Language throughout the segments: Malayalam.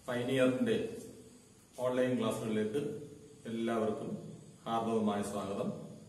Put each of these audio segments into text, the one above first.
പൈനിയറിന്റെ ഓൺലൈൻ ക്ലാസ്സുകളിലേക്ക് എല്ലാവർക്കും ഹാർദവമായ സ്വാഗതം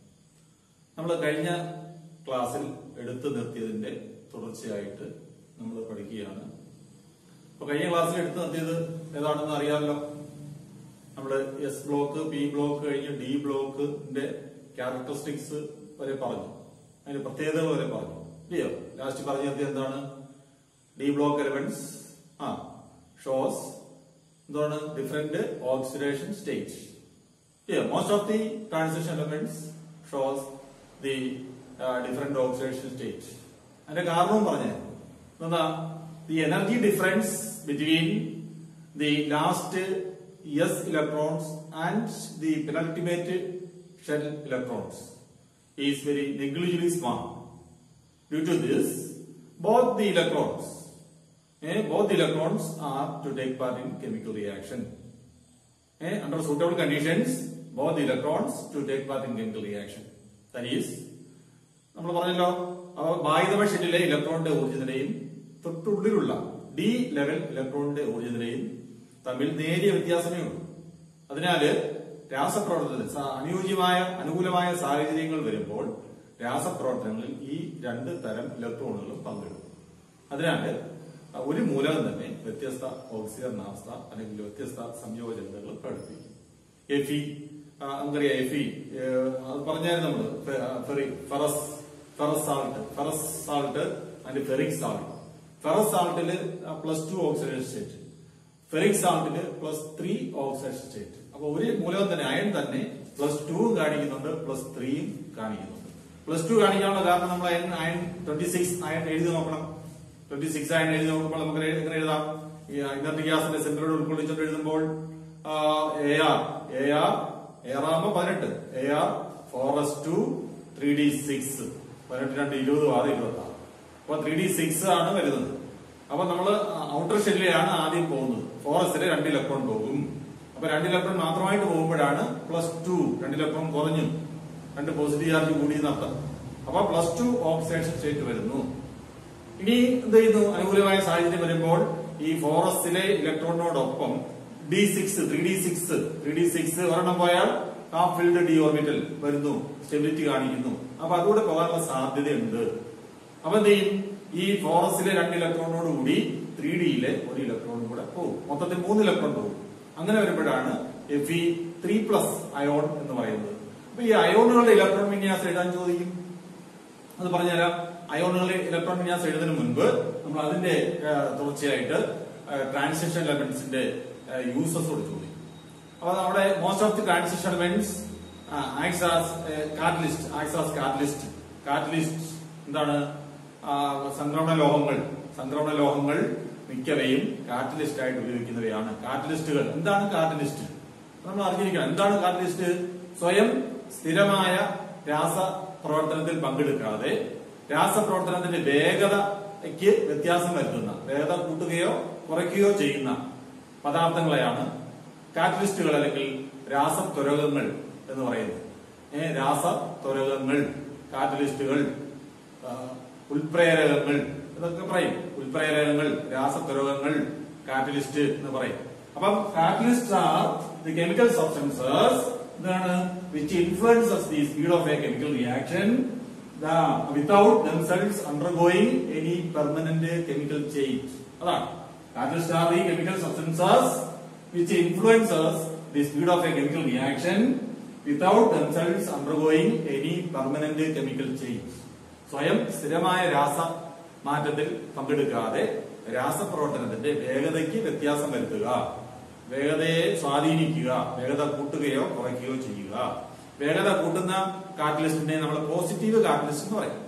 നമ്മൾ കഴിഞ്ഞ ക്ലാസ്സിൽ എടുത്തു നിർത്തിയതിന്റെ തുടർച്ചയായിട്ട് നമ്മൾ പഠിക്കുകയാണ് അപ്പൊ കഴിഞ്ഞ ക്ലാസ്സിൽ എടുത്തു നിർത്തിയത് ഏതാണെന്ന് അറിയാമല്ലോ നമ്മള് എസ് ബ്ലോക്ക് പി ബ്ലോക്ക് കഴിഞ്ഞ് ഡി ബ്ലോക്കിന്റെ ക്യാരക്ടറിസ്റ്റിക്സ് വരെ പറഞ്ഞു അതിന്റെ പ്രത്യേകതകൾ വരെ പറഞ്ഞു ഇല്ലയോ ലാസ്റ്റ് പറഞ്ഞു നിർത്തിയത് എന്താണ് D block elements ah shows എന്താണ് different oxidation state most of the transition elements shows the different oxidation state അതിന്റെ കാരണവും പറഞ്ഞു എന്താ the energy difference between the last S electrons and the penultimate shell electrons is very negligibly small Due to this, both the electrons, eh, both the electrons are to take part in chemical reaction. Eh, under suitable conditions, both the electrons to take part in chemical reaction. That is, നമ്മൾ പറഞ്ഞല്ലോ അപ്പൊ ബാഹിതമ ഷെല്ലിലെ ഇലക്ട്രോണിന്റെ ഊർജ്ജത്തിന്റെയും തൊട്ടുള്ളിലുള്ള ഡി ലെവൽ ഇലക്ട്രോണിന്റെ ഊർജ്ജത്തിന്റെയും തമ്മിൽ നേരിയ വ്യത്യാസമേ ഉള്ളൂ അതിനാല് രാസപ്രവർത്തനത്തിൽ സ- അനുയോജ്യമായ അനുകൂലമായ സാഹചര്യങ്ങൾ വരുമ്പോൾ രാസപ്രവർത്തനങ്ങളിൽ ഈ രണ്ട് തരം ഇലക്ട്രോണുകളും പങ്കെടുക്കും അതിനാല് ഒരു മൂലകം തന്നെ വ്യത്യസ്ത ഓക്സിജനാവസ്ഥ അല്ലെങ്കിൽ വ്യത്യസ്ത സംയോജനതകൾ പ്രകടിപ്പിക്കും എഫി ആ, നമുക്കറിയാം എഫി ഏ, അത് പറഞ്ഞായിരുന്നു നമ്മള് ഫെ- ആ, ഫെറി ferrous ferrous salt ferrous salt and ferric salt ferrous സാൾട്ടില് plus two oxidation state ferric സാൾട്ടില് പ്ലസ് ത്രീ ഓക്സിഡേഷൻ സ്റ്റേറ്റ് അപ്പൊ ഒരു മൂലകം തന്നെ അയൺ തന്നെ പ്ലസ് ടൂവും കാണിക്കുന്നുണ്ട് പ്ലസ് ത്രീയും കാണിക്കുന്നുണ്ട് പ്ലസ് ടു കാണിക്കാനുള്ള കാരണം നമ്മൾ iron iron twenty six iron എഴുതി നോക്കണം ട്വന്റി സിക്സ് അയൺ എഴുതി നോക്കുമ്പോൾ നമുക്ക് എങ്ങനെ എഴുതാം ഈ ഇന്നത്തെ ഗ്യാസിന്റെ സെന്ററോട് ഉൾക്കൊള്ളിച്ചിട്ട് എഴുതുമ്പോൾ A R A R A R ആകുമ്പോ പതിനെട്ട് A R four S two three D six പതിനെട്ട് രണ്ട് ഇരുപത് ആറ് ഇരുപത്തി ആറ് അപ്പൊ ത്രീ ഡി സിക്സ് ആണ് വരുന്നത് അപ്പൊ നമ്മള് ഔട്ടർ ഷെല്ലിലാണ് ആദ്യം പോകുന്നത് ഫോറസ്റ്റില് രണ്ട് ഇലക്ട്രോൺ പോകും അപ്പൊ രണ്ട് ഇലക്ട്രോൺ മാത്രമായിട്ട് പോകുമ്പോഴാണ് പ്ലസ് ടു രണ്ട് ഇലക്ട്രോൺ കുറഞ്ഞു രണ്ട് പോസിറ്റീവ് ചാർജ് കൂടി എന്നർത്ഥം അപ്പൊ പ്ലസ് ടു ഓക്സിഡേഷൻ സ്റ്റേറ്റ് വരുന്നു ഇനി എന്ത് ചെയ്യുന്നു അനുകൂലമായ സാഹചര്യം വരുമ്പോൾ ഈ ഫോറസ്റ്റിലെ ഇലക്ട്രോണിനോടൊപ്പം D six three D six three D six ഒരെണ്ണം പോയാൽ ഹാഫ് ഫിൽഡ് ഡി ഓർബിറ്റൽ വരുന്നു സ്റ്റെബിലിറ്റി കാണിക്കുന്നു അപ്പൊ അതുകൂടെ പോകാനുള്ള സാധ്യതയുണ്ട് അപ്പൊ എന്ത് ചെയ്യും ഈ ഫോറസ്റ്റിലെ രണ്ട് ഇലക്ട്രോണോട് കൂടി ത്രീ ഡിയിലെ ഒരു ഇലക്ട്രോണും കൂടെ പോകും മൊത്തത്തിൽ മൂന്ന് ഇലക്ട്രോൺ പോകും അങ്ങനെ വരുമ്പോഴാണ് F E three plus ion എന്ന് പറയുന്നത് അപ്പൊ ഈ അയോണുകളുടെ ഇലക്ട്രോൺ വിന്യാസം എഴുതാൻ ചോദിക്കും അത് പറഞ്ഞുതരാം അയോണുകളുടെ ഇലക്ട്രോൺ വിന്യാസം എഴുതുന്നതിന് മുൻപ് നമ്മൾ അതിന്റെ ആ, തുടർച്ചയായിട്ട് ട്രാൻസിഷൻ എലമെന്റ്സിന്റെ യൂസസോട് ചോദിക്കും അപ്പൊ നമ്മുടെ most of the transition elements acts as catalyst acts as catalyst catalyst എന്താണ് ആ, സംക്രമണ ലോഹങ്ങൾ സംക്രമണ ലോഹങ്ങൾ മിക്കവയും കാറ്റലിസ്റ്റ് ആയിട്ട് ഉപയോഗിക്കുന്നവയാണ് കാറ്റലിസ്റ്റുകൾ എന്താണ് കാറ്റലിസ്റ്റ് നമ്മൾ അറിഞ്ഞിരിക്കണം എന്താണ് കാറ്റലിസ്റ്റ് സ്വയം സ്ഥിരമായ രാസ പ്രവർത്തനത്തിൽ പങ്കെടുക്കാതെ രാസപ്രവർത്തനത്തിന്റെ വേഗതയ്ക്ക് വ്യത്യാസം വരുത്തുന്ന വേഗത കൂട്ടുകയോ കുറയ്ക്കുകയോ ചെയ്യുന്ന പദാർത്ഥങ്ങളെയാണ് കാറ്റലിസ്റ്റുകൾ അല്ലെങ്കിൽ രാസത്വരകങ്ങൾ എന്ന് പറയുന്നത് ഏ രാസത്വരകങ്ങൾ കാറ്റലിസ്റ്റുകൾ ആ, ഉൽപ്രേരകങ്ങൾ ഇതൊക്കെ പറയും ഉൽപ്രേരകങ്ങൾ രാസത്വരകങ്ങൾ കാറ്റലിസ്റ്റ് എന്ന് പറയും അപ്പം catalyst are the chemical substances എന്താണ് which influences the speed of a chemical reaction without themselves undergoing any permanent chemical change അതാണ് catalyst are the chemical substances which influences the speed of a chemical reaction without themselves undergoing any permanent chemical change സ്വയം സ്ഥിരമായ രാസ മാറ്റത്തിൽ പങ്കെടുക്കാതെ രാസപ്രവർത്തനത്തിന്റെ വേഗതയ്ക്ക് വ്യത്യാസം വരുത്തുക വേഗതയെ സ്വാധീനിക്കുക വേഗത കൂട്ടുകയോ കുറയ്ക്കുകയോ ചെയ്യുക വേഗത കൂട്ടുന്ന കാറ്റലിസ്റ്റിനെ നമ്മൾ പോസിറ്റീവ് കാറ്റലിസ്റ്റ് എന്ന് പറയും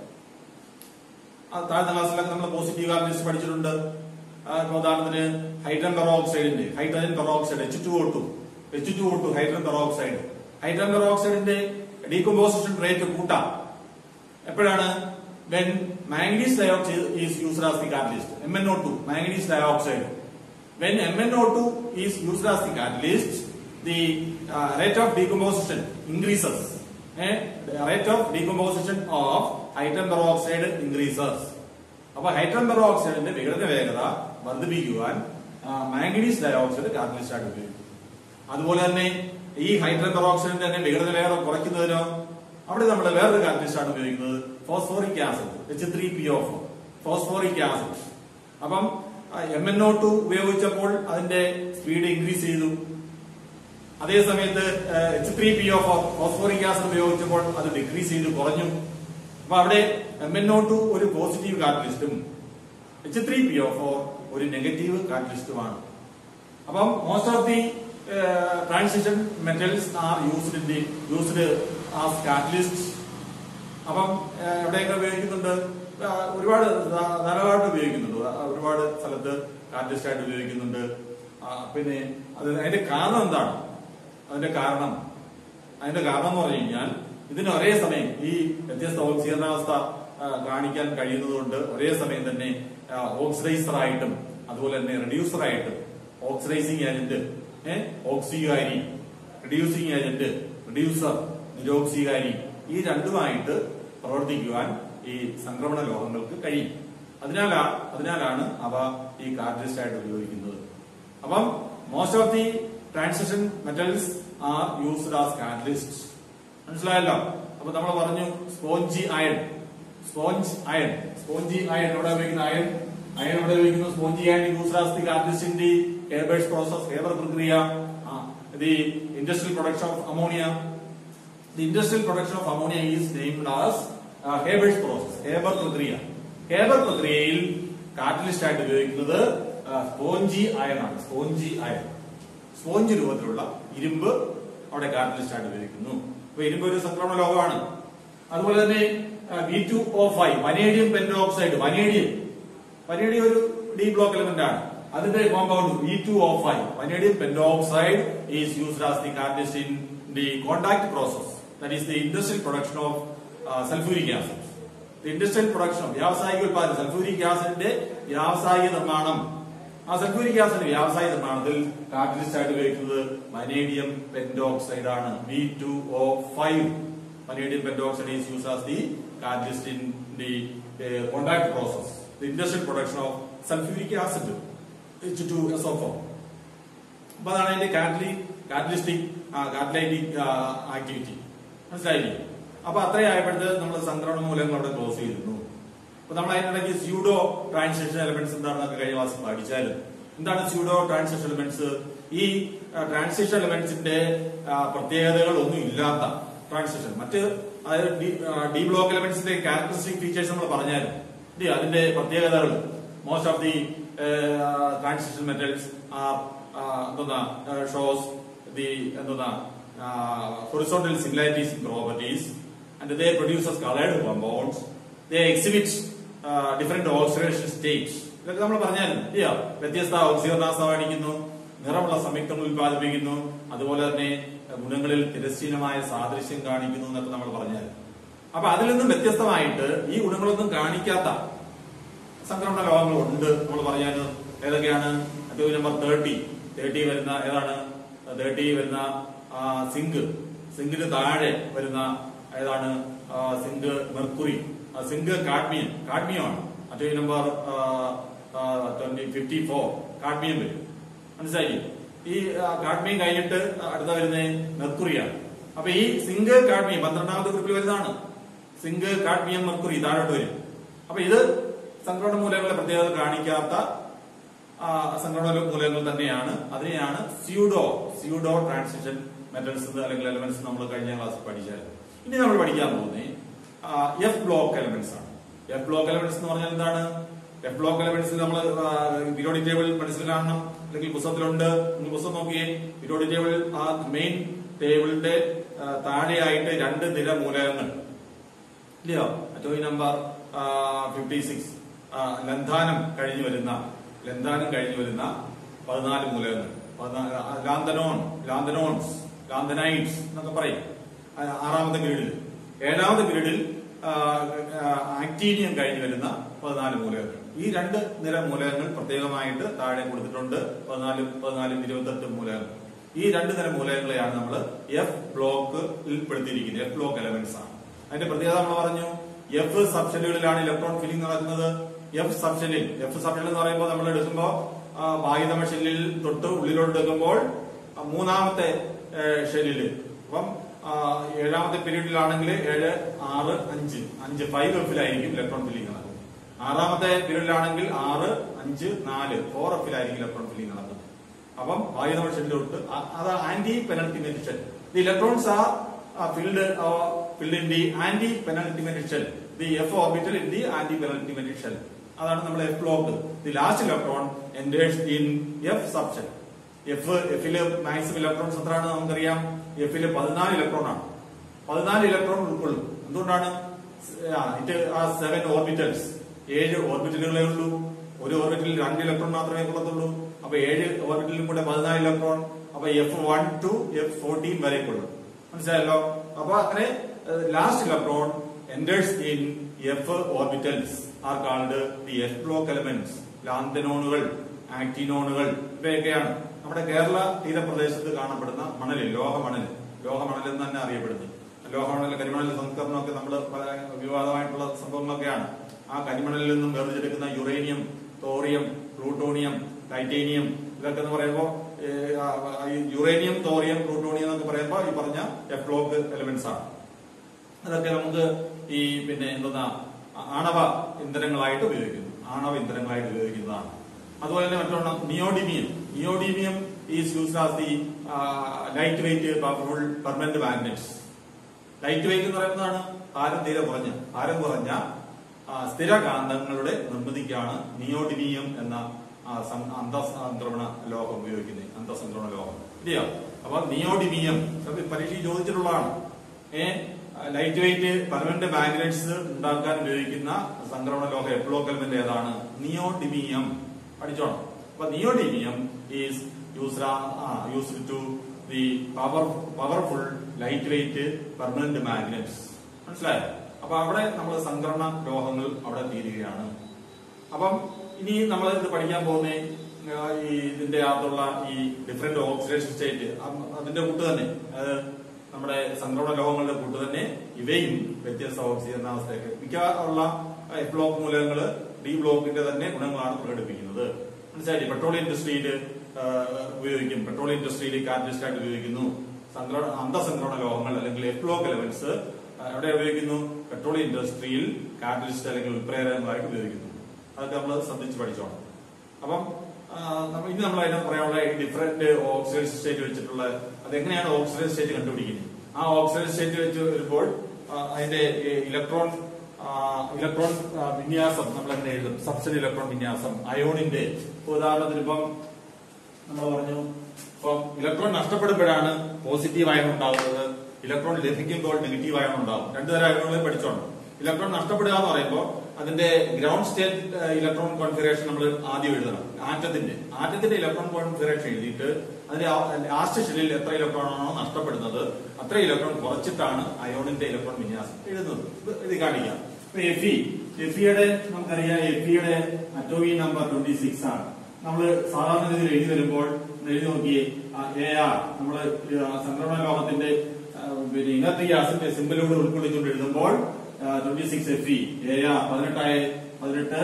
ആ താഴ്ന്ന ക്ലാസ്സിലൊക്കെ നമ്മൾ പോസിറ്റീവ് കാറ്റലിസ്റ്റ് പഠിച്ചിട്ടുണ്ട് ആ, ഇപ്പൊ ഉദാഹരണത്തിന് ഹൈഡ്രൻ പെറോക്സൈഡിന്റെ hydrogen peroxide H two O two H two O two hydrogen peroxide hydrogen പെറോക്സൈഡിന്റെ ഡീകമ്പോസിഷൻ റേറ്റ് കൂട്ടാം എപ്പോഴാണ് when manganese dioxide is used as the catalyst M N O two manganese dioxide when M N O two is used as the catalyst the rate of decomposition increases rate of decomposition of hydrogen peroxide increases അപ്പൊ ഹൈഡ്രൻ പെറോക്സൈഡിന്റെ വിഘടന വേഗത വർദ്ധിപ്പിക്കുവാൻ മാംഗനീസ് ഡയോക്സൈഡ് കാറ്റലിസ്റ്റ് ആയിട്ട് ഉപയോഗിക്കും അതുപോലെ തന്നെ ഈ ഹൈഡ്രജൻ പെറോക്സൈഡിന്റെ തന്നെ വിഘടനലേറെ കുറയ്ക്കുന്നതിനോ അവിടെ നമ്മൾ വേറൊരു കാറ്റലിസ്റ്റ് ആണ് ഉപയോഗിക്കുന്നത് phosphoric acid H three P of phosphoric acid അപ്പം എം എൻ ഒ ടു ഉപയോഗിച്ചപ്പോൾ അതിന്റെ സ്പീഡ് ഇൻക്രീസ് ചെയ്തു അതേ സമയത്ത് H three P of phosphoric acid ഉപയോഗിച്ചപ്പോൾ അത് ഡിക്രീസ് ചെയ്ത് കുറഞ്ഞു അപ്പൊ അവിടെ എം എൻ ഒ ടു ഒരു പോസിറ്റീവ് കാറ്റലിസ്റ്റും എച്ച് ത്രീ പി ഓഫ് ഒരു നെഗറ്റീവ് കാറ്റലിസ്റ്റുമാണ് അപ്പം most of the transition metals are used in the used as catalyst അപ്പം ഏഹ്, എവിടെയൊക്കെ ഉപയോഗിക്കുന്നുണ്ട് ആ, ഒരുപാട് ധാ- ധാരാളമായിട്ട് ഉപയോഗിക്കുന്നുണ്ട് ആ, ഒരുപാട് സ്ഥലത്ത് കാറ്റലിസ്റ്റ് ആയിട്ട് ഉപയോഗിക്കുന്നുണ്ട് ആ, പിന്നെ അത് അതിന്റെ കാരണം എന്താണ് അതിന്റെ കാരണം അതിന്റെ കാരണം എന്ന് പറഞ്ഞു കഴിഞ്ഞാൽ ഇതിന് ഒരേ സമയം ഈ വ്യത്യസ്ത ഓക്സീകരണാവസ്ഥ ആ, കാണിക്കാൻ കഴിയുന്നതുകൊണ്ട് ഒരേ സമയം തന്നെ ഓക്സിഡൈസർ ആയിട്ടും അതുപോലെ തന്നെ റെഡ്യൂസർ ആയിട്ടും ഓക്സിഡൈസിങ് ഏജന്റ് ഓക്സികാരി റെഡ്യൂസിങ് ഏജന്റ് റെഡ്യൂസർ നിരോക്സികാരി ഈ രണ്ടുമായിട്ട് പ്രവർത്തിക്കുവാൻ ഈ സംക്രമണ ലോഹങ്ങൾക്ക് കഴിയും അതിനാലാ അതിനാലാണ് അവ ഈ കാറ്റലിസ്റ്റ് ആയിട്ട് ഉപയോഗിക്കുന്നത് അപ്പം most of the transition metals are used as catalyst മനസ്സിലായല്ലോ അപ്പൊ നമ്മൾ പറഞ്ഞു spongy iron sponge iron spongy iron എവിടെ ഉപയോഗിക്കുന്ന അയൺ അയൺ എവിടെ ഉപയോഗിക്കുന്നു spongy iron used as the catalyst in the Haber's process Haber പ്രക്രിയ the industrial production of ammonia The industrial production of ammonia is named as uh, Haber's process. Haber പ്രക്രിയ ഹേബർ പ്രക്രിയയിൽ കാറ്റലിസ്റ്റ് ആയിട്ട് ഉപയോഗിക്കുന്നത് സ്പോഞ്ചി അയൺ ആണ് സ്പോഞ്ചി അയൺ സ്പോഞ്ച് രൂപത്തിലുള്ള ഇരുമ്പ് അവിടെ കാറ്റലിസ്റ്റ് ആയിട്ട് ഉപയോഗിക്കുന്നു അപ്പൊ ഇരുമ്പ് ഒരു സംക്രമണ ലോകമാണ് അതുപോലെ തന്നെ B two O five vanadium pentoxide vanadium vanadium ഒരു ഡി ബ്ലോക്ക് എലമെന്റ് ആണ് അതിന്റെ compound B two O five vanadium pentoxide is used as the catalyst in the contact process that is the industrial production of sulphuric acid the industrial production വ്യാവസായിക ഉത്പാദനം സൾഫ്യൂരിക് ആസിഡിന്റെ വ്യാവസായിക നിർമ്മാണം ആ സൾഫ്യൂരിക് ആസിഡ് വ്യാവസായിക നിർമ്മാണത്തിൽ കാറ്റലിസ്റ്റ് ആയിട്ട് ഉപയോഗിക്കുന്നത് വനേഡിയം പെന്റോക്സൈഡ് ആണ് B two O five vanadium pentoxide is use as the catalyst in the uh, contact process, the industrial production of sulfuric acid, H2SO4. അപ്പൊ അതാണ് അതിന്റെ കാറ്റലി കാറ്റലിസ്റ്റിക് കാറ്റലൈറ്റിക് ആക്ടിവിറ്റി മനസ്സിലായില്ലേ അപ്പൊ അത്രയായപ്പോഴത്തെ നമ്മൾ സംക്രമണ മൂലങ്ങൾ അവിടെ ക്ലോസ് ചെയ്തിരുന്നു അപ്പൊ നമ്മൾ അതിനിടയ്ക്ക് സ്യൂഡോ ട്രാൻസിഷൻ എലമെന്റ്സ് എന്താണെന്നൊക്കെ കഴിഞ്ഞ ക്ലാസ് പഠിച്ചാലും എന്താണ് സ്യൂഡോ ട്രാൻസിഷൻ എലമെന്റ്സ് ഈ ട്രാൻസിഷൻ എലമെന്റ്സിന്റെ പ്രത്യേകതകൾ ഒന്നും ഇല്ലാത്ത ട്രാൻസിഷൻ മറ്റ് അതായത് ഡി ബ്ലോക്ക് എലമെന്റ്സിന്റെ ക്യാരക്ടറിസ്റ്റിക് ഫീച്ചേഴ്സ് നമ്മൾ പറഞ്ഞാലും ഇല്ലേ, അതിന്റെ പ്രത്യേകതകൾ most of the transition metals are എന്താ ഷോസ് ദി എന്താ horizontal similarities in properties and they produces coloured compounds they exhibit different oxidation states ഇതൊക്കെ നമ്മൾ പറഞ്ഞാലും ഇല്ല വ്യത്യസ്ത ഓക്സിജനാവസ്ഥ കാണിക്കുന്നു നിറമുള്ള സംയുക്തങ്ങൾ ഉത്പാദിപ്പിക്കുന്നു അതുപോലെ തന്നെ ഗുണങ്ങളിൽ തിരശ്ചീനമായ സാദൃശ്യം കാണിക്കുന്നു എന്നൊക്കെ നമ്മൾ പറഞ്ഞാൽ അപ്പൊ അതിൽ നിന്നും വ്യത്യസ്തമായിട്ട് ഈ ഗുണങ്ങളൊന്നും കാണിക്കാത്ത സംക്രമണ ലോകങ്ങൾ ഉണ്ട് നമ്മൾ പറഞ്ഞാൽ ഏതൊക്കെയാണ് ടൂ നമ്പർ തേർട്ടി തേർട്ടി വരുന്ന ഏതാണ് തേർട്ടി വരുന്ന സിങ്ക് സിങ്കിന് താഴെ വരുന്ന ഏതാണ് സിങ്ക് മെർക്കുറി സിങ്ക് കാഡ്മിയം കാഡ്മിയമാണ് മറ്റേ number twenty fifty four cadmium വരും മനസ്സിലായി ഈ കാഡ്മിയം കഴിഞ്ഞിട്ട് അടുത്ത വരുന്നത് മെർക്കുറിയാണ് അപ്പൊ ഈ സിങ്ക് കാഡ്മിയം പന്ത്രണ്ടാമത്തെ ഗ്രൂപ്പിൽ വരുന്നതാണ് സിങ്ക് കാഡ്മിയം മെർക്കുറി താഴോട്ട് വരും അപ്പൊ ഇത് സംക്രമണ മൂലകങ്ങളുടെ പ്രത്യേകത കാണിക്കാത്ത ആ, സംക്രമണ മൂലകങ്ങൾ തന്നെയാണ് അതിനെയാണ് സ്യൂഡോ സ്യൂഡോ ട്രാൻസിഷൻ മെറ്റൽസ് അല്ലെങ്കിൽ എലമെന്റ്സ് നമ്മൾ കഴിഞ്ഞ ക്ലാസ്സിൽ പഠിച്ചായിരുന്നു ഇനി നമ്മൾ പഠിക്കാൻ പോകുന്നത് എഫ് ബ്ലോക്ക് എലമെന്റ്സ് ആണ് എഫ് ബ്ലോക്ക് എലമെന്റ്സ് എന്ന് പറഞ്ഞാൽ എന്താണ് എഫ് ബ്ലോക്ക് എലമെന്റ്സിൽ നമ്മൾ പീരിയോഡിക് ടേബിൾ മനസ്സിൽ കാണണം അല്ലെങ്കിൽ പുസ്തകത്തിലുണ്ട് നിങ്ങൾ പുസ്തകം നോക്കിയേ പീരിയോഡിക് ടേബിൾ ആ മെയിൻ ടേബിളിന്റെ ആ, താഴെയായിട്ട് രണ്ട് നിര മൂലകങ്ങൾ ഇല്ലയോ അറ്റോയി നമ്പർ ഫിഫ്റ്റി സിക്സ് ലന്ധാനം കഴിഞ്ഞു വരുന്ന ലന്ധാനം കഴിഞ്ഞു വരുന്ന പതിനാല് മൂലകങ്ങൾ പതിനാല് ആ, ലാന്തനോൺ ലാന്തനോൺസ് ലാന്തനൈറ്റ്സ് എന്നൊക്കെ പറയും ആ, ആറാമത്തെ ഗ്രീഡിൽ ഏഴാമത്തെ ഗ്രീഡിൽ ആക്ടീനിയം കഴിഞ്ഞു വരുന്ന പതിനാല് മൂലകങ്ങൾ ഈ രണ്ട് നിര മൂലകങ്ങൾ പ്രത്യേകമായിട്ട് താഴെ കൊടുത്തിട്ടുണ്ട് പതിനാലും പതിനാലും ഇരുപത്തെട്ട് മൂലകങ്ങൾ ഈ രണ്ട് നിര മൂലകങ്ങളെയാണ് നമ്മൾ എഫ് ബ്ലോക്കിൽ പെടുത്തിയിരിക്കുന്നത് എഫ് ബ്ലോക്ക് എലമെന്റ്സ് ആണ് അതിന്റെ പ്രത്യേകത നമ്മൾ പറഞ്ഞു എഫ് സബ്ഷെല്ലുകളിലാണ് ഇലക്ട്രോൺ ഫില്ലിംഗ് നടക്കുന്നത് എഫ് സബ്ഷെല്ലിൽ എഫ് സബ്ഷെൽ എന്ന് പറയുമ്പോൾ നമ്മൾ എടുക്കുമ്പോൾ ആ, ബാഹ്യതമ ഷെല്ലിൽ തൊട്ട് ഉള്ളിലോട്ട് എടുക്കുമ്പോൾ ആ, മൂന്നാമത്തെ ഏ, ഷെല്ലില് അപ്പം ആ, ഏഴാമത്തെ പീരീഡിലാണെങ്കിൽ ഏഴ് ആറ് അഞ്ച് അഞ്ച് ഫൈവ് എഫിലായിരിക്കും ഇലക്ട്രോൺ ഫില്ലിംഗ് നടക്കുന്നത് ആറാമത്തെ പീരീഡിലാണെങ്കിൽ ആറ് അഞ്ച് നാല് ഫോർ എഫിലായിരിക്കും ഇലക്ട്രോൺ ഫില്ലിംഗ് നടക്കുന്നത് അപ്പം ആയുധ ഷെല്ലിലോട്ട് അ- അത് anti penultimate shell the electrons are filled filled in the anti penultimate shell the F orbital in the anti penultimate shell അതാണ് നമ്മൾ F block the last electron enters in F subshell F എഫില് മാക്സിമം ഇലക്ട്രോൺസ് എത്രയാണ് നമുക്കറിയാം എഫില് പതിനാല് ഇലക്ട്രോൺ ആണ് പതിനാല് ഇലക്ട്രോൺ ഉൾക്കൊള്ളും എന്തുകൊണ്ടാണ് ഇറ്റ് ആ സെവൻ ഓർബിറ്റൽസ് ഏഴ് ഓർബിറ്റലുകളേ ഉള്ളൂ ഒരു ഓർബിറ്റലിൽ രണ്ട് ഇലക്ട്രോൺ മാത്രമേ കൊള്ളത്തുള്ളൂ അപ്പൊ ഏഴ് ഓർബിറ്റലിലും കൂടെ പതിനാല് ഇലക്ട്രോൺ അപ്പൊ F one two F fourteen വരെ കൊള്ളും മനസ്സിലായല്ലോ അപ്പൊ അങ്ങനെ last electron enters in F orbitals are called the F block elements ലാന്തനോണുകൾ ആക്ടിനോണുകൾ ഇവയൊക്കെയാണ് നമ്മുടെ കേരള തീരപ്രദേശത്ത് കാണപ്പെടുന്ന മണല് ലോഹമണൽ ലോഹമണൽ എന്ന് തന്നെ അറിയപ്പെടുന്നത് ലോഹമണൽ കരിമണൽ സംസ്കരണമൊക്കെ നമ്മൾ പല വിവാദമായിട്ടുള്ള സംഭവങ്ങളൊക്കെയാണ് ആ കരിമണലിൽ നിന്നും വേർതിരിച്ചെടുക്കുന്ന യുറേനിയം തോറിയം പ്ലൂട്ടോണിയം ടൈറ്റേനിയം ഇതൊക്കെ എന്ന് പറയുമ്പോൾ യുറേനിയം തോറിയം പ്ലൂട്ടോണിയം എന്നൊക്കെ പറയുമ്പോൾ ഈ പറഞ്ഞ എഫ് ബ്ലോക്ക് എലമെന്റ്സ് ആണ് അതൊക്കെ നമുക്ക് ഈ പിന്നെ എന്താ ആണവ ഇന്ധനങ്ങളായിട്ട് ഉപയോഗിക്കുന്നു ആണവ ഇന്ധനങ്ങളായിട്ട് ഉപയോഗിക്കുന്നതാണ് അതുപോലെ തന്നെ മറ്റൊന്ന് neodymium neodymium is used as the light weight powerful permanent magnets light weight എന്ന് പറയുന്നതാണ് ഭാരം തീരെ കുറഞ്ഞ ഭാരം കുറഞ്ഞ ആ, സ്ഥിരകാന്തങ്ങളുടെ നിർമ്മിതിക്കാണ് നിയോഡിമിയം എന്ന ആ, സം- അന്തസംക്രമണ ലോഹം ഉപയോഗിക്കുന്നത് അന്തസംക്രമണ ലോഹം ഇല്ലയോ അപ്പൊ നിയോഡിമിയം അത് പരീക്ഷയിൽ ചോദിച്ചിട്ടുള്ളതാണ് ഏ ലൈറ്റ് വെയിറ്റ് പെർമനന്റ് മാഗ്നറ്റ്സ് ഉണ്ടാക്കാൻ ഉപയോഗിക്കുന്ന സംക്രമണ ലോഹ എപ്ലോക്കൽമെന്റ് ഏതാണ് നിയോഡിമിയം പഠിച്ചോണം അപ്പൊ neodymium is used used to the power powerful light weight permanent magnets മനസ്സിലായോ അപ്പൊ അവിടെ നമ്മൾ സംക്രമണ ലോഹങ്ങൾ അവിടെ തീരുകയാണ് അപ്പം ഇനി നമ്മൾ ഇത് പഠിക്കാൻ പോകുന്ന ഈ ഇതിന്റെ അകത്തുള്ള ഈ ഡിഫറെന്റ് ഓക്സിഡേഷൻ സ്റ്റേറ്റ് അതിന്റെ കൂട്ട് തന്നെ അത് നമ്മുടെ സംക്രമണ ലോഹങ്ങളുടെ കൂട്ട് തന്നെ ഇവയും വ്യത്യസ്ത ഓക്സിജൻ അവസ്ഥയൊക്കെ മിക്ക ഉള്ള എഫ് ബ്ലോക്ക് മൂലകങ്ങള് ഡി ബ്ലോക്കിന്റെ തന്നെ ഗുണങ്ങളാണ് പ്രകടിപ്പിക്കുന്നത് മനസ്സിലായി പെട്രോളിയം ഇൻഡസ്ട്രിയിൽ ഉപയോഗിക്കും പെട്രോളിയം ഇൻഡസ്ട്രിയിൽ കാറ്റലിസ്റ്റ് ആയിട്ട് ഉപയോഗിക്കുന്നു സംക്രമണ അന്തസംക്രമണ ലോഹങ്ങൾ അല്ലെങ്കിൽ എഫ് ബ്ലോക്ക് എലമെന്റ്സ് എവിടെ ഉപയോഗിക്കുന്നു പെട്രോളിയം ഇൻഡസ്ട്രിയിൽ കാറ്റലിസ്റ്റ് അല്ലെങ്കിൽ ഉൽപ്രേരകങ്ങളായിട്ട് ഉപയോഗിക്കുന്നു അതൊക്കെ നമ്മൾ ശ്രദ്ധിച്ച് പഠിച്ചോണം അപ്പം ആ, നമ്മ- ഇനി നമ്മൾ അതിനകത്ത് പറയാനുള്ള ഈ ഡിഫറെന്റ് ഓക്സിഡേഷൻ സ്റ്റേറ്റ് വെച്ചിട്ടുള്ള അതെങ്ങനെയാണ് ഓക്സിഡേഷൻ സ്റ്റേറ്റ് കണ്ടുപിടിക്കുന്നത് ആ ഓക്സിഡേഷൻ സ്റ്റേറ്റ് വെച്ച് വരുമ്പോൾ ആ, അതിന്റെ ഇലക്ട്രോൺ ഇലക്ട്രോൺ വിന്യാസം നമ്മൾ എങ്ങനെ എഴുതും സബ്സ്റ്റൻ ഇലക്ട്രോൺ വിന്യാസം അയോണിന്റെ ഇപ്പൊ ഉദാഹരണത്തിന് ഇപ്പം നമ്മൾ പറഞ്ഞു ഇപ്പം ഇലക്ട്രോൺ നഷ്ടപ്പെടുമ്പോഴാണ് പോസിറ്റീവ് അയൺ ഉണ്ടാകുന്നത് ഇലക്ട്രോൺ ലഭിക്കുമ്പോൾ നെഗറ്റീവ് അയൺ ഉണ്ടാകും രണ്ടുതരം അയണുകളെ പഠിച്ചോണം ഇലക്ട്രോൺ നഷ്ടപ്പെടുക എന്ന് പറയുമ്പോൾ അതിന്റെ ഗ്രൗണ്ട് സ്റ്റേറ്റ് ഇലക്ട്രോൺ കോൺഫിഗറേഷൻ നമ്മൾ ആദ്യം എഴുതണം ആറ്റത്തിന്റെ ആറ്റത്തിന്റെ ഇലക്ട്രോൺ കോൺഫിഗറേഷൻ എഴുതിയിട്ട് അതിന്റെ ലാസ്റ്റ് ഷെല്ലിൽ എത്ര ഇലക്ട്രോൺ ആണോ നഷ്ടപ്പെടുന്നത് അത്ര ഇലക്ട്രോൺ കുറച്ചിട്ടാണ് അയോണിന്റെ ഇലക്ട്രോൺ വിന്യാസം എഴുതുന്നത് ഇത് ഇത് കാണിക്കാം ഇപ്പൊ എഫി എഫിയുടെ നമുക്കറിയാം എഫിയുടെ അറ്റോമി നമ്പർ ട്വന്റി സിക്സ് ആണ് നമ്മൾ സാധാരണ രീതിയിൽ എഴുതി വരുമ്പോൾ ഒന്ന് എഴുതി നോക്കിയേ എ ആർ നമ്മൾ സംക്രമണ ലോകത്തിന്റെ ആ, പിന്നെ ഇനർട്ട് ഗ്യാസിന്റെ സിമ്പിളോട് ഉൾക്കൊള്ളിച്ചുകൊണ്ട് എഴുതുമ്പോൾ twenty six F E A R പതിനെട്ടായ പതിനെട്ട്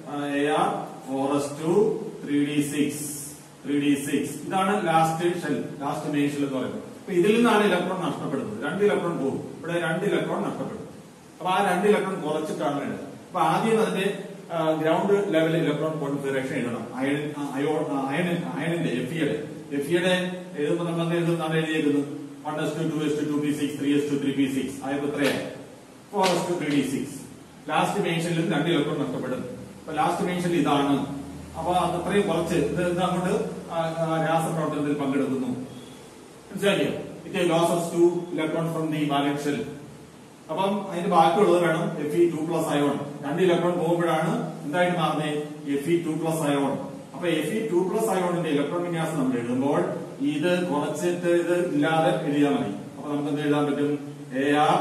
A R four S two three D six three D six ഇതാണ് last shell last main shell എന്ന് പറയുന്നത് അപ്പൊ ഇതിൽ നിന്നാണ് ഇലക്ട്രോൺ നഷ്ടപ്പെടുന്നത് രണ്ട് ഇലക്ട്രോൺ പോകും ഇവിടെ രണ്ട് ഇലക്ട്രോൺ നഷ്ടപ്പെടും അപ്പൊ ആ രണ്ട് ഇലക്ട്രോൺ കുറച്ചിട്ടാണ് എഴുതുന്നത് അപ്പൊ ആദ്യം അതിന്റെ ഗ്രൗണ്ട് ലെവൽ ഇലക്ട്രോൺ കോൺഫിഗറേഷൻ എഴുതണം അയൺ അയോ അയൺ അയണിന്റെ എഫിയുടെ എഫിയുടെ എഴുതുമ്പോൾ നമ്മൾ എന്ത് എഴുതുന്നതാണ് എഴുതിയേക്കുന്നത് one S two two S two two P six three S two three P six ആയപ്പോ എത്രയായി four S two three D six last മെൻഷനിലും രണ്ട് ഇലക്ട്രോൺ നഷ്ടപ്പെടും അപ്പൊ ലാസ്റ്റ് മെൻഷനിൽ ഇതാണ് അപ്പൊ അത് അത്രയും കുറച്ച് ഇത് ഇത് അങ്ങോട്ട് ആ, ആ, രാസപ്രവർത്തനത്തിൽ പങ്കെടുക്കുന്നു മനസ്സിലാക്കിയോ it loses two electron from the വാലറ്റ് ഷെൽ അപ്പം അതിന്റെ ബാക്കിയുള്ളത് വേണം F E two plus ion രണ്ട് ഇലക്ട്രോൺ പോകുമ്പോഴാണ് എന്തായിട്ട് മാറുന്നത് F E two plus ion അപ്പൊ എഫ് ഇ ടു പ്ലസ് അയോണിന്റെ ഇലക്ട്രോൺ വിന്യാസം നമ്മൾ എഴുതുമ്പോൾ ഇത് കുറച്ചിട്ട് ഇത് ഇല്ലാതെ എഴുതിയാൽ മതി അപ്പൊ നമുക്ക് എന്ത് എഴുതാൻ പറ്റും A R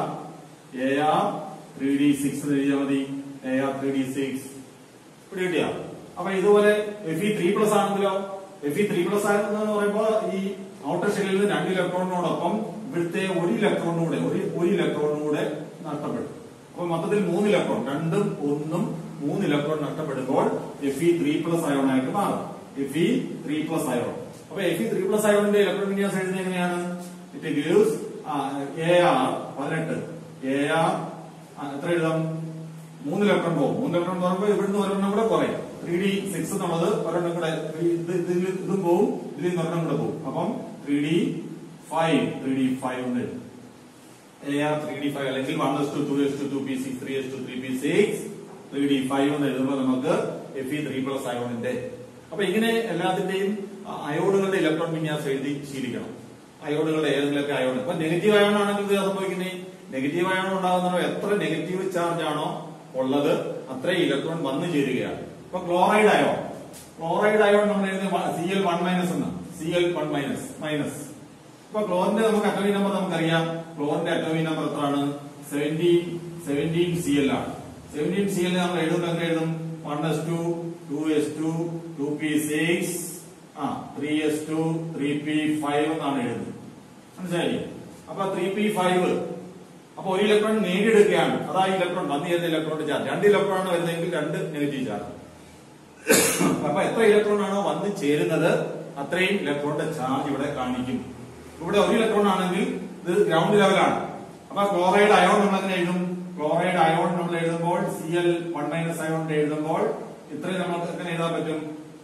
A R three D six എഴുതിയാൽ മതി A R three D six ഇവിടെ കിട്ടിയ അപ്പൊ ഇതുപോലെ എഫ് ഇ ത്രീ പ്ലസ് ആണെങ്കിലോ എഫ് ഇ ത്രീ പ്ലസ് ആണെന്ന് പറയുമ്പോൾ ഈ ഔട്ടർ ഷെല്ലിൽ നിന്ന് രണ്ട് ഇലക്ട്രോണിനോടൊപ്പം ഇവിടുത്തെ ഒരു ഇലക്ട്രോണിനൂടെ ഒരു ഒരു ഇലക്ട്രോണിനൂടെ നഷ്ടപ്പെടും അപ്പൊ മൊത്തത്തിൽ മൂന്ന് ഇലക്ട്രോൺ രണ്ടും ഒന്നും മൂന്ന് ഇലക്ട്രോൺ നഷ്ടപ്പെടുമ്പോൾ എഫ് ഇ ത്രീ പ്ലസ് അയോണായിട്ട് മാറും F E three plus ion അപ്പൊ എഫ് ഇ ത്രീ പ്ലസ് അയോണിന്റെ ഇലക്ട്രോൺ വിന്യാസം എഴുതുന്നത് എങ്ങനെയാണ് ഇറ്റ് ഗീവ്സ് എ ആർ പതിനെട്ട് എ ആർ എത്ര എഴുതാം മൂന്ന് ഇലക്ട്രോൺ പോകും മൂന്ന് ഇലക്ട്രോൺ പോകുമ്പോൾ ഇവിടുന്ന് ഒരെണ്ണം കൂടെ കുറയും ത്രീ ഡി സിക്സ് എന്നുള്ളത് ഒരെണ്ണം കൂടെ ഇത് ഇതിൽ ഇതും പോവും ഇതിൽ നിന്ന് ഒരെണ്ണം കൂടെ പോകും അപ്പം three D five three D five ഉണ്ട് A R three D five അല്ലെങ്കിൽ one S two two S two two P six three S two three P six three D five എന്ന് എഴുതുമ്പോൾ നമുക്ക് എഫ് ഇ ത്രീ പ്ലസ് അയോണിന്റെ അപ്പൊ ഇങ്ങനെ എല്ലാത്തിന്റെയും അയോണുകളുടെ ഇലക്ട്രോൺ വിന്യാസം എഴുതി ശീലിക്കണം അയോണുകളുടെ ഏതെങ്കിലുമൊക്കെ അയോൺ ഇപ്പൊ നെഗറ്റീവ് അയോൺ ആണെങ്കിൽ ഇത് സംഭവിക്കുന്നത് നെഗറ്റീവ് അയോൺ ഉണ്ടാകുന്ന എത്ര നെഗറ്റീവ് ചാർജ് ആണോ ഉള്ളത് അത്രയും ഇലക്ട്രോൺ വന്നു ചേരുകയാണ് ഇപ്പൊ ക്ലോറൈഡ് അയോൺ ക്ലോറൈഡ് അയോൺ നമ്മൾ എഴുതുന്ന സി എൽ വൺ മൈനസ് എന്ന് C L one minus minus ഇപ്പൊ ക്ലോറിന്റെ നമുക്ക് അറ്റോമിക് നമ്പർ നമുക്കറിയാം ക്ലോറിന്റെ അറ്റോമിക് നമ്പർ എത്രയാണ് സെവൻറ്റീൻ സെവൻറ്റീൻ സി എൽ ആണ് സെവൻറ്റീൻ സി എൽ നമ്മൾ എഴുതുമ്പോൾ എങ്ങനെ എഴുതും one S two two S two two P six ആ three S two three P five എന്നാണ് എഴുതുന്നത് മനസ്സിലായില്ലേ അപ്പൊ ത്രീ പി ഫൈവ് അപ്പൊ ഒരു ഇലക്ട്രോൺ നേടിയെടുക്കുകയാണ് അതാ ഈ ഇലക്ട്രോൺ വന്നു ചേരുന്ന ഇലക്ട്രോണിന്റെ ചാർജ് രണ്ട് ഇലക്ട്രോൺ ആണ് വരുന്നതെങ്കിൽ രണ്ട് നെഗറ്റീവ് ചാർജ് അപ്പൊ എത്ര ഇലക്ട്രോൺ ആണോ വന്ന് ചേരുന്നത് അത്രയും ഇലക്ട്രോണിന്റെ ചാർജ് ഇവിടെ കാണിക്കും ഇവിടെ ഒരു ഇലക്ട്രോൺ ആണെങ്കിൽ ഇത് ഗ്രൗണ്ട് ലെവലാണ് അപ്പൊ ക്ലോറൈഡ് അയോൺ നമ്മൾ എങ്ങനെ എഴുതും ക്ലോറൈഡ് അയോൺ നമ്മൾ എഴുതുമ്പോൾ C L one minus ion എഴുതുമ്പോൾ ഇത്രയും നമുക്ക് എങ്ങനെ എഴുതാൻ പറ്റും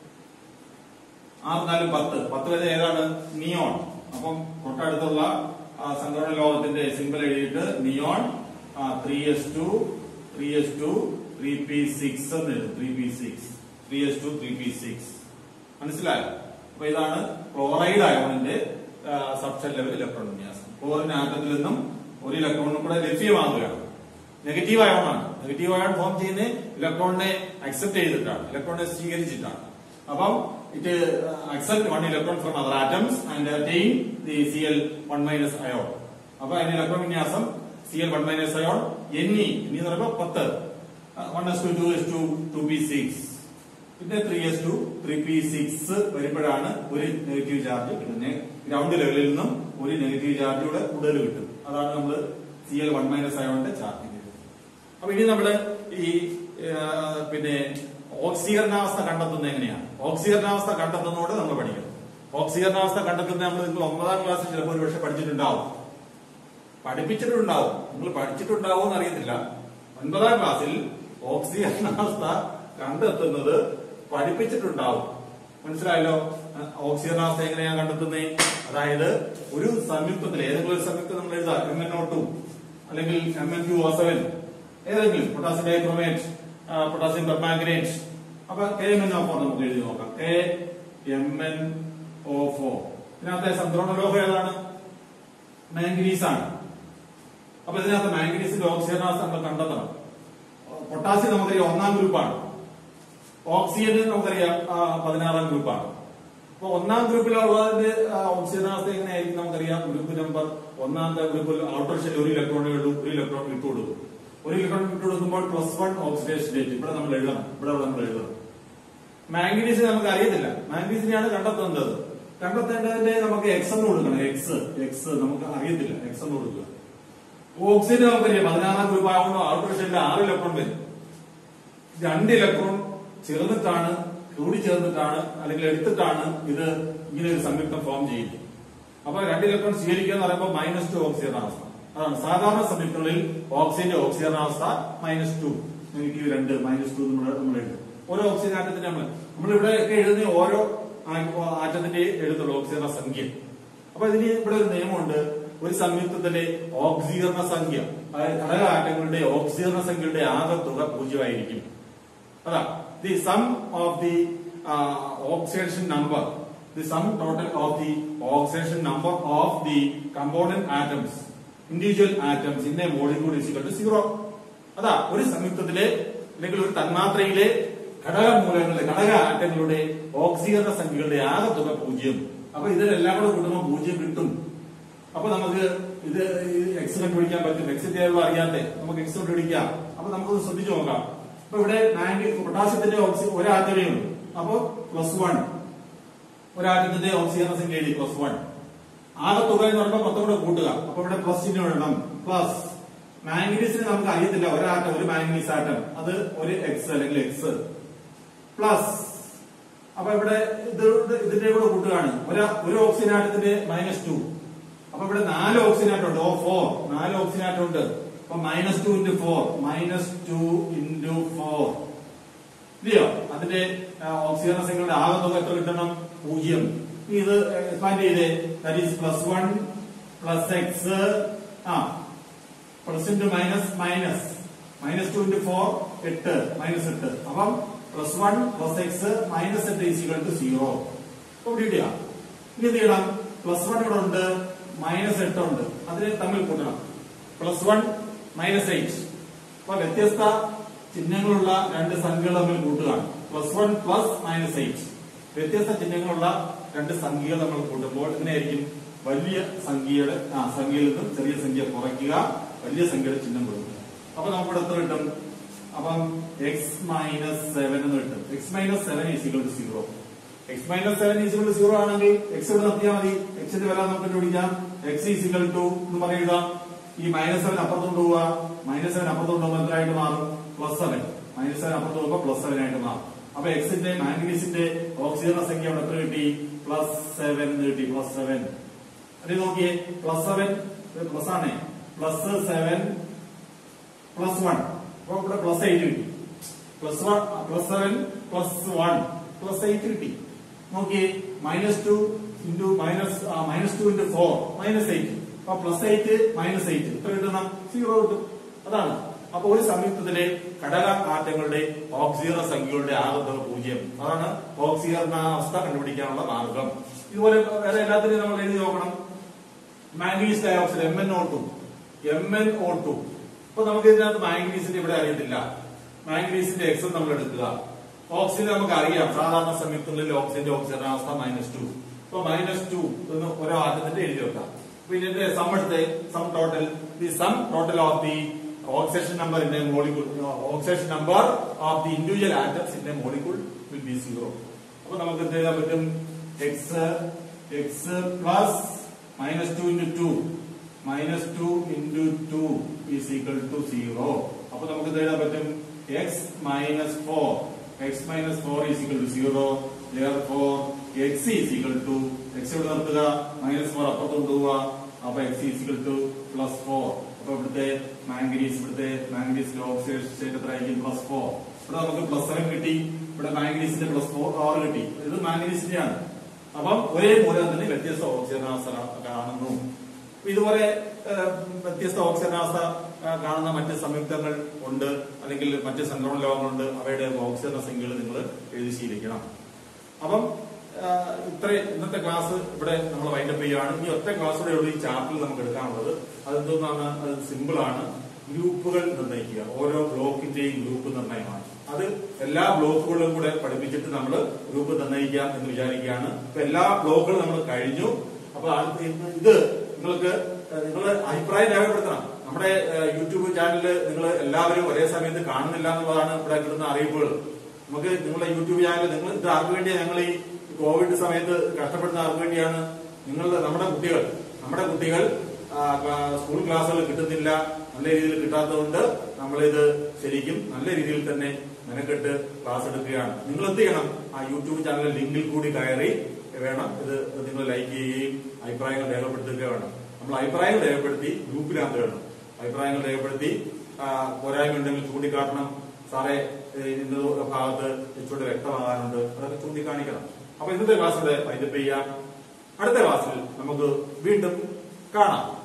ആറ് നാലും പത്ത് പത്ത് വരെ ഏതാണ് നിയോൺ അപ്പം തൊട്ടടുത്തുള്ള ആ, സംക്രമണ ലോകത്തിന്റെ സിമ്പിൾ എഴുതിയിട്ട് neon three S two three S two three P six എന്ന് എഴുതും three P six three S two three P six മനസ്സിലായോ അപ്പൊ ഇതാണ് ക്ലോറൈഡ് അയോണിന്റെ സബ്സ്റ്റൻ ലെവൽ ഇലക്ട്രോൺ വിന്യാസം ക്ലോറിൻ ആറ്റത്തിൽ നിന്നും ഒരു ഇലക്ട്രോണും കൂടെ ലഭ്യമാകുകയാണ് നെഗറ്റീവ് അയോണാണ് നെഗറ്റീവ് അയോൺ ഫോം ചെയ്യുന്ന ഇലക്ട്രോണിനെ അക്സെപ്റ്റ് ചെയ്തിട്ടാണ് ഇലക്ട്രോണിനെ സ്വീകരിച്ചിട്ടാണ് അപ്പം it accept one electron from other atoms and attain the C L one minus ion അപ്പൊ അതിന്റെ ഇലക്ട്രോൺ വിന്യാസം C L one minus ion N E എന്ന് പറയുമ്പോൾ പത്ത് one S two two S two two B six പിന്നെ three S two three P six വരുമ്പോഴാണ് ഒരു നെഗറ്റീവ് ചാർജ് കിട്ടുന്നത് ഗ്രൗണ്ട് ലെവലിൽ നിന്നും ഒരു നെഗറ്റീവ് ചാർജ് കൂടെ കൂടുതൽ കിട്ടും അതാണ് നമ്മൾ സി എൽ വൺ മൈനസ് ആയതുകൊണ്ട് ചാർജ് അപ്പൊ ഇനി നമ്മള് ഈ ആ, പിന്നെ ഓക്സീകരണാവസ്ഥ കണ്ടെത്തുന്നത് എങ്ങനെയാണ് ഓക്സീകരണാവസ്ഥ കണ്ടെത്തുന്നതോടെ നമ്മൾ പഠിക്കണം ഓക്സീകരണാവസ്ഥ കണ്ടെത്തുന്നത് നമ്മൾ നിങ്ങൾ ഒമ്പതാം ക്ലാസ്സിൽ ചിലപ്പോൾ ഒരു പക്ഷെ പഠിച്ചിട്ടുണ്ടാവും പഠിപ്പിച്ചിട്ടുണ്ടാവും നിങ്ങൾ പഠിച്ചിട്ടുണ്ടാവും എന്ന് അറിയത്തില്ല ഒൻപതാം ക്ലാസ്സിൽ ഓക്സീകരണാവസ്ഥ കണ്ടെത്തുന്നത് പഠിപ്പിച്ചിട്ടുണ്ടാവും മനസ്സിലായല്ലോ അഹ് ഓക്സീകരണാവസ്ഥ എങ്ങനെയാണ് കണ്ടെത്തുന്നത് അതായത് ഒരു സംയുക്തത്തിൽ ഏതെങ്കിലും ഒരു സംയുക്തം നമ്മൾ എഴുതാം എം എൻ ഒ ടു അല്ലെങ്കിൽ M N Q O seven ഏതെങ്കിലും പൊട്ടാസ്യം ഡൈക്രോമേറ്റ് പൊട്ടാസ്യം പെർമാംഗനേറ്റ് അപ്പൊ K M N O four നമുക്ക് എഴുതി നോക്കാം K M N O four ഇതിനകത്തെ സംക്രമണ ലോഹം ഏതാണ് മാംഗനീസ് ആണ് അപ്പൊ ഇതിനകത്ത് മാംഗനീസിന്റെ ഓക്സിജനാവസ്ഥ നമ്മൾ കണ്ടെത്തണം പൊട്ടാസ്യം നമുക്കറിയാം ഒന്നാം ഗ്രൂപ്പാണ് ഓക്സിജൻ നമുക്കറിയാം ആ, പതിനാറാം ഗ്രൂപ്പാണ് അപ്പൊ ഒന്നാം ഗ്രൂപ്പിലുള്ളതിന്റെ ആ, ഓക്സിജനാവസ്ഥ എങ്ങനെയായിരിക്കും നമുക്കറിയാം ഗ്രൂപ്പ് നമ്പർ ഒന്നാമത്തെ ഗ്രൂപ്പിൽ ഔട്ടർ ഷെൽ ഒരു ഇലക്ട്രോണേ ഉള്ളൂ ഒരു ഇലക്ട്രോൺ വിട്ടു കൊടുക്കും ഒരു ഇലക്ട്രോൺ വിട്ടു കൊടുക്കുമ്പോൾ പ്ലസ് വൺ ഓക്സിഡേഷൻ സ്റ്റേറ്റ് ഇവിടെ നമ്മൾ എഴുതണം ഇവിടെ നമ്മൾ എഴുതണം മാംഗനീസ് നമുക്ക് അറിയത്തില്ല മാംഗനീസിനെയാണ് കണ്ടെത്തേണ്ടത് കണ്ടെത്തേണ്ടതിന്റെ നമുക്ക് എക്സ് എന്ന് കൊടുക്കണം എക്സ് എക്സ് നമുക്ക് അറിയത്തില്ല എക്സ് എന്ന് കൊടുക്കുക ഓക്സിജൻ നമുക്കറിയാം പതിനാറാം ഗ്രൂപ്പ് ആകുമ്പോൾ ഔട്ടർ ഷെല്ലിൽ ആറ് ഇലക്ട്രോൺ വരും രണ്ട് ഇലക്ട്രോൺ ചേർന്നിട്ടാണ് കൂടി ചേർന്നിട്ടാണ് അല്ലെങ്കിൽ എടുത്തിട്ടാണ് ഇത് ഇങ്ങനെ ഒരു സംയുക്തം ഫോം ചെയ്യുന്നത് അപ്പൊ രണ്ട് ഇലക്ട്രോൺ സ്വീകരിക്കുക എന്ന് പറയുമ്പോൾ മൈനസ് ടു ഓക്സിജനാവസ്ഥ അതാണ് സാധാരണ സംയുക്തങ്ങളിൽ ഓക്സിജന്റെ ഓക്സിജനാവസ്ഥ മൈനസ് ടു നെഗറ്റീവ് രണ്ട് മൈനസ് ടു നമ്മൾ നമ്മൾ എഴുതും ഓരോ ഓക്സിജൻ ആറ്റത്തിന്റെ നമ്മൾ നമ്മളിവിടെ ഒക്കെ എഴുതുന്ന ഓരോ ആ- ആറ്റത്തിന്റെ എഴുതുള്ളൂ ഓക്സിജന സംഖ്യ അപ്പൊ ഇതിന് ഇവിടെ ഒരു നിയമമുണ്ട് ഒരു സംയുക്തത്തിന്റെ ഓക്സീകരണ സംഖ്യ അതായത് ഘടക ആറ്റങ്ങളുടെ ഓക്സീകരണ സംഖ്യയുടെ ആകെ തുക പൂജ്യമായിരിക്കും അതാ the sum of the oxidation number the sum total of the oxidation number of the component atoms individual atoms in a molecule is equal to zero അതാ ഒരു സംയുക്തത്തിലെ അല്ലെങ്കിൽ ഒരു തന്മാത്രയിലെ ഘടക മൂലകങ്ങളുടെ ഘടക ആറ്റങ്ങളുടെ ഓക്സീകരണ സംഖ്യകളുടെ ആകെ തുക പൂജ്യം അപ്പൊ ഇതിലെല്ലാം കൂടെ കൂട്ടുമ്പോൾ പൂജ്യം കിട്ടും അപ്പൊ നമുക്ക് ഇത് എക്സ് കണ്ടുപിടിക്കാൻ പറ്റും എക്സ് ടേബിൾ അറിയാതെ നമുക്ക് എക്സ് കണ്ടുപിടിക്കാം അപ്പൊ നമുക്കൊന്ന് ശ്രദ്ധിച്ചു നോക്കാം അപ്പൊ ഇവിടെ മാംഗി പൊട്ടാസ്യത്തിന്റെ ഓക്സി ഒരു ആറ്റമേ ഉള്ളൂ അപ്പൊ പ്ലസ് വൺ ഒരു ആറ്റത്തിന്റെ ഓക്സിജൻ സംഖ്യ എഴുതി പ്ലസ് വൺ ആകെ തുക എന്ന് പറയുമ്പോൾ മൊത്തം കൂടെ കൂട്ടുക അപ്പൊ ഇവിടെ പ്ലസ് ചിഹ്നം എഴുതണം പ്ലസ് മാംഗനീസിന് നമുക്ക് അറിയത്തില്ല ഒരു ആറ്റം ഒരു മാംഗനീസ് ആറ്റം അത് ഒരു എക്സ് അല്ലെങ്കിൽ എക്സ് പ്ലസ് അപ്പൊ ഇവിടെ ഇത് ഇതിന്റെ കൂടെ കൂട്ടുകയാണ് ഒരു ഒരു ഓക്സിജൻ ആറ്റത്തിന്റെ മൈനസ് ടു അപ്പൊ ഇവിടെ നാല് ഓക്സിജൻ ആറ്റം ഉണ്ട് ഓ ഫോർ നാല് ഓക്സിജൻ ആറ്റം ഉണ്ട് അപ്പൊ minus two into four minus two into four ഇല്ലയോ അതിന്റെ ഓക്സിജൻ സംഖ്യയുടെ ആകെ തുക എത്ര കിട്ടണം പൂജ്യം ഇനി ഇത് എക്സ്പാൻഡ് ചെയ്തേ that is plus one plus X ആ plus into minus minus minus two into four എട്ട് മൈനസ് എട്ട് അപ്പം plus one plus X minus എട്ട് ഈസികൾ ടു സീറോ ഇവിടെ ഇടുക ഇനി എന്ത് ചെയ്യണം പ്ലസ് വൺ ഇവിടെ ഉണ്ട് മൈനസ് എട്ട് ഉണ്ട് അതിനെ തമ്മിൽ കൂട്ടണം പ്ലസ് വൺ മൈനസ് എയ്റ്റ് അപ്പൊ വ്യത്യസ്ത ചിഹ്നങ്ങളുള്ള രണ്ട് സംഖ്യകൾ തമ്മിൽ കൂട്ടുകയാണ് plus one plus minus eight വ്യത്യസ്ത ചിഹ്നങ്ങളുള്ള രണ്ട് സംഖ്യകൾ നമ്മൾ കൂട്ടുമ്പോൾ എങ്ങനെയായിരിക്കും വലിയ സംഖ്യയുടെ ആ സംഖ്യയിൽ നിന്നും ചെറിയ സംഖ്യ കുറയ്ക്കുക വലിയ സംഖ്യയുടെ ചിഹ്നം കൊടുക്കുക അപ്പൊ നമുക്കിവിടെ എത്ര കിട്ടും അപ്പം എക്സ് മൈനസ് സെവൻ എന്ന് കിട്ടും X minus seven is equal to zero X minus seven is equal to zero ആണെങ്കിൽ എക്സ് ഇവിടെ നിർത്തിയാൽ മതി എക്സിന്റെ വില നമുക്ക് കണ്ടുപിടിക്കാം എക്സ് ഈസിക്വൽ ടു എന്ന് പറയുക ഈ മൈനസ് സെവൻ അപ്പുറത്തോണ്ട് പോവുക മൈനസ് സെവൻ അപ്പുറത്തോണ്ട് പോകുമ്പോൾ എത്രയായിട്ട് മാറും പ്ലസ് സെവൻ മൈനസ് സെവൻ അപ്പുറത്ത് പോകുമ്പോൾ പ്ലസ് സെവൻ ആയിട്ട് മാറും അപ്പൊ എക്സിന്റെ മാംഗനീസിന്റെ ഓക്സിജൻ സംഖ്യ അവിടെ എത്ര കിട്ടി പ്ലസ് സെവൻ എന്ന് കിട്ടി പ്ലസ് സെവൻ അത് നോക്കിയേ പ്ലസ് സെവൻ പ്ലസ് ആണേ പ്ലസ് സെവൻ പ്ലസ് വൺ അപ്പൊ ഇവിടെ പ്ലസ് എയ്റ്റ് കിട്ടി plus one plus seven plus one plus eight കിട്ടി നോക്കിയേ minus two into minus minus two into four minus eight അപ്പൊ പ്ലസ് എയ്റ്റ് മൈനസ് എയ്റ്റ് എത്ര കിട്ടണം സീറോ കിട്ടും അതാണ് അപ്പൊ ഒരു സംയുക്തത്തിലെ ഘടക ആറ്റങ്ങളുടെ ഓക്സിജൻ സംഖ്യകളുടെ ആകത്തുക പൂജ്യം അതാണ് ഓക്സിജനാവസ്ഥ കണ്ടുപിടിക്കാനുള്ള മാർഗം ഇതുപോലെ വേറെ എല്ലാത്തിനും നമ്മൾ എഴുതി നോക്കണം manganese dioxide M N O two M N O two അപ്പൊ നമുക്ക് ഇതിനകത്ത് മാംഗനീസിന്റെ ഇവിടെ അറിയത്തില്ല മാംഗനീസിന്റെ എക്സ് നമ്മൾ എടുക്കുക ഓക്സിജൻ നമുക്ക് അറിയാം സാധാരണ സംയുക്തങ്ങളിൽ ഓക്സിജന്റെ ഓക്സിജനാവസ്ഥ മൈനസ് ടു അപ്പൊ മൈനസ് ടു എന്ന് ഓരോ ആറ്റത്തിന്റെ എഴുതി വെക്കാം പിന്നെ ഇതിന്റെ സം എടുത്ത് sum total the sum total of the oxygen number in a molecule oxygen number of the individual atoms in a molecule will be zero അപ്പൊ നമുക്ക് എന്ത് ചെയ്യാൻ പറ്റും X X plus minus two into two minus two into two is equal to zero അപ്പൊ നമുക്ക് എന്ത് എഴുതാൻ പറ്റും X minus four X minus four is equal to zero four X is equal to X ഇവിടെ നിർത്തുക മൈനസ് ഫോർ അപ്പുറത്ത് കൊണ്ടുപോവുക അപ്പൊ X is equal to plus four അപ്പൊ ഇവിടുത്തെ മാംഗനീസ് ഇവിടുത്തെ മാംഗനീസിന്റെ ഓക്സിജൻ സ്റ്റേറ്റ് എത്ര ആയിരിക്കും പ്ലസ് ഫോർ ഇവിടെ നമുക്ക് പ്ലസ് സെവൻ കിട്ടി ഇവിടെ മാംഗനീസിന്റെ പ്ലസ് ഫോർ ആറ് കിട്ടി ഇത് മാംഗനീസിന്റെ ആണ് അപ്പം ഒരേ മൂലകത്തിന് വ്യത്യസ്ത ഓക്സിജനാവസ്ഥ കാണുന്നു ഇതുപോലെ ഏഹ്, വ്യത്യസ്ത ഓക്സിജനാവസ്ഥ ആ, കാണുന്ന മറ്റ് സംയുക്തങ്ങൾ ഉണ്ട് അല്ലെങ്കിൽ മറ്റ് സംക്രമണ ലോകങ്ങളുണ്ട് അവയുടെ ഓക്സിജൻ സംഖ്യകൾ നിങ്ങൾ എഴുതി ശീലിക്കണം അപ്പം ആ, ഇത്ര ഇന്നത്തെ ക്ലാസ് ഇവിടെ നമ്മൾ വൈൻഡപ്പ് ചെയ്യുകയാണ് ഈ ഒറ്റ ക്ലാസ്സോടെ ഉള്ള ഈ ചാപ്റ്ററിൽ നമുക്ക് എടുക്കാനുള്ളത് അതെന്തോന്നാണ് അത് സിമ്പിൾ ആണ് ഗ്രൂപ്പുകൾ നിർണ്ണയിക്കുക ഓരോ ബ്ലോക്കിന്റെയും ഗ്രൂപ്പ് നിർണ്ണയമാണ് അത് എല്ലാ ബ്ലോക്കുകളും കൂടെ പഠിപ്പിച്ചിട്ട് നമ്മൾ ഗ്രൂപ്പ് നിർണ്ണയിക്കാം എന്ന് വിചാരിക്കുകയാണ് ഇപ്പൊ എല്ലാ ബ്ലോക്കുകളും നമ്മൾ കഴിഞ്ഞു അപ്പൊ അടുത്ത ഇന്ന് ഇത് നിങ്ങൾക്ക് നിങ്ങൾ അഭിപ്രായം രേഖപ്പെടുത്തണം നമ്മുടെ ഏഹ്, യൂട്യൂബ് ചാനലിൽ നിങ്ങൾ എല്ലാവരും ഒരേ സമയത്ത് കാണുന്നില്ല എന്നുള്ളതാണ് ഇവിടെ കിട്ടുന്ന അറിയിപ്പുകൾ നമുക്ക് നിങ്ങളുടെ യൂട്യൂബ് ചാനൽ നിങ്ങൾ ഇത് ആർക്ക് വേണ്ടിയാണ് ഞങ്ങൾ ഈ കോവിഡ് സമയത്ത് കഷ്ടപ്പെടുന്ന ആർക്ക് വേണ്ടിയാണ് നിങ്ങളുടെ നമ്മുടെ കുട്ടികൾ നമ്മുടെ കുട്ടികൾ ആ, ക്ലാ- സ്കൂൾ ക്ലാസ്സുകൾ കിട്ടുന്നില്ല നല്ല രീതിയിൽ കിട്ടാത്തതുകൊണ്ട് നമ്മളിത് ശരിക്കും നല്ല രീതിയിൽ തന്നെ മെനക്കെട്ട് ക്ലാസ് എടുക്കുകയാണ് നിങ്ങൾ എന്ത് ചെയ്യണം ആ യൂട്യൂബ് ചാനൽ ലിങ്കിൽ കൂടി കയറി വേണം ഇത് നിങ്ങൾ ലൈക്ക് ചെയ്യുകയും അഭിപ്രായങ്ങൾ രേഖപ്പെടുത്തുകയും വേണം നമ്മൾ അഭിപ്രായങ്ങൾ രേഖപ്പെടുത്തി ഗ്രൂപ്പിനകത്ത് വേണം അഭിപ്രായങ്ങൾ രേഖപ്പെടുത്തി ആ, പോരായ്മ ഉണ്ടെങ്കിൽ ചൂണ്ടിക്കാട്ടണം സാറേ ഏഹ് ഇന്ന ഭാഗത്ത് ഇച്ചിരി വ്യക്തമാകാനുണ്ട് അതൊക്കെ ചൂണ്ടിക്കാണിക്കണം അപ്പൊ ഇന്നത്തെ ക്ലാസ്സിലൂടെ വൈൻഡപ്പ് ചെയ്യാം അടുത്ത ക്ലാസ്സിൽ നമുക്ക് വീണ്ടും കാണാം